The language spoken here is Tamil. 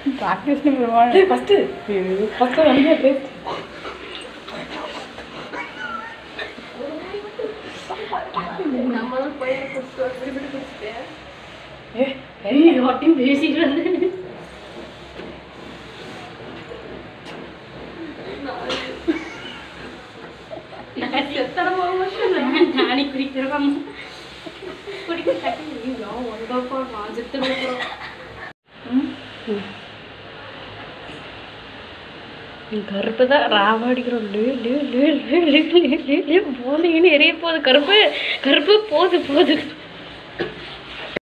ப்ராக்டிஸ் நம்பர் ஃபஸ்ட்டு ஃபஸ்ட்டு வந்து டேஸ்ட் நம்மளும் போய் குடிச்சிட்டு ஒரு பிடி பிடி குடிச்சிட்டு ஏ ஏய் ஹாட்டிங் பேசிட்டு வந்து நானே குடிக்கிறோம் குடிக்க டக்கு ஒன்றப்போ நான் செத்து விடுறோம் கருப்பு தான் ராவாடிக்கிறோம் லே லே லே லே லே லே லே லே போதுங்கன்னு எரிய போகுது கருப்பு கருப்பு போது போது